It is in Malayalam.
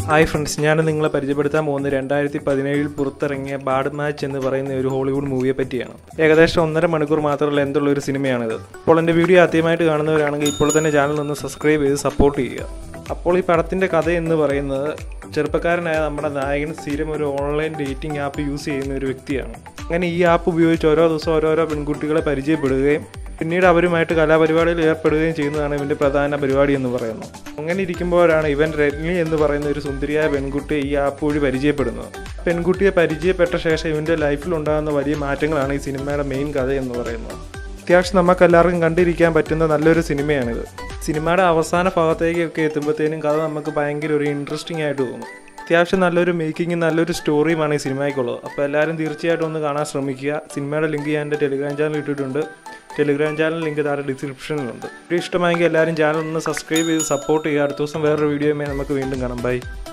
ഹായ് ഫ്രണ്ട്സ് ഞാൻ നിങ്ങളെ പരിചയപ്പെടുത്താൻ പോകുന്നത് രണ്ടായിരത്തി പതിനേഴിൽ പുറത്തിറങ്ങിയ ബാഡ് മാച്ച് എന്ന് പറയുന്ന ഒരു ഹോളിവുഡ് മൂവിയെ പറ്റിയാണ് ഏകദേശം ഒന്നര മണിക്കൂർ മാത്രമുള്ള എന്തുള്ള ഒരു സിനിമയാണിത് അപ്പോൾ എൻ്റെ വീഡിയോ ആദ്യമായിട്ട് കാണുന്നവരാണെങ്കിൽ ഇപ്പോൾ തന്നെ ചാനൽ ഒന്ന് സബ്സ്ക്രൈബ് ചെയ്ത് സപ്പോർട്ട് ചെയ്യുക അപ്പോൾ ഈ പടത്തിൻ്റെ കഥ എന്ന് പറയുന്നത് ചെറുപ്പക്കാരനായ നമ്മുടെ നായകൻ സ്ഥിരം ഒരു ഓൺലൈൻ ഡേറ്റിംഗ് ആപ്പ് യൂസ് ചെയ്യുന്ന ഒരു വ്യക്തിയാണ് അങ്ങനെ ഈ ആപ്പ് ഉപയോഗിച്ച് ഓരോ ദിവസം ഓരോരോ പെൺകുട്ടികളെ പരിചയപ്പെടുകയും പിന്നീട് അവരുമായിട്ട് കലാപരിപാടിയിൽ ഏർപ്പെടുകയും ചെയ്യുന്നതാണ് ഇവൻ്റെ പ്രധാന പരിപാടി എന്ന് പറയുന്നത് അങ്ങനെ ഇരിക്കുമ്പോഴാണ് ഇവൻ രത്നി എന്ന് പറയുന്ന ഒരു സുന്ദരിയായ പെൺകുട്ടിയെ ഈ ആപ്പ് വഴി പരിചയപ്പെടുന്നത് പെൺകുട്ടിയെ പരിചയപ്പെട്ട ശേഷം ഇവൻ്റെ ലൈഫിൽ ഉണ്ടാകുന്ന വലിയ മാറ്റങ്ങളാണ് ഈ സിനിമയുടെ മെയിൻ കഥ എന്ന് പറയുന്നത് അത്യാവശ്യം നമുക്ക് എല്ലാവർക്കും കണ്ടിരിക്കാൻ പറ്റുന്ന നല്ലൊരു സിനിമയാണിത് സിനിമയുടെ അവസാന ഭാഗത്തേക്കൊക്കെ എത്തുമ്പോഴത്തേനും കഥ നമുക്ക് ഭയങ്കര ഒരു ഇൻട്രസ്റ്റിംഗ് ആയിട്ട് തോന്നും അത്യാവശ്യം നല്ലൊരു മേക്കിങ്ങും നല്ലൊരു സ്റ്റോറിയുമാണ് ഈ സിനിമയ്ക്കുള്ളത് അപ്പോൾ എല്ലാവരും തീർച്ചയായിട്ടും ഒന്ന് കാണാൻ ശ്രമിക്കുക സിനിമയുടെ ലിങ്ക് ഞാൻ എൻ്റെ ടെലിഗ്രാം ചാനൽ ഇട്ടിട്ടുണ്ട് ടെലിഗ്രാം ചാനൽ ലിങ്ക് താഴെ ഡിസ്ക്രിപ്ഷനിലുണ്ട് വീഡിയോ ഇഷ്ടമായെങ്കിൽ എല്ലാവരും ചാനൽ ഒന്ന് സബ്സ്ക്രൈബ് ചെയ്ത് സപ്പോർട്ട് ചെയ്യുക അടുത്ത ദിവസം വേറൊരു വീഡിയോയുമായി നമുക്ക് വീണ്ടും കാണാം ബൈ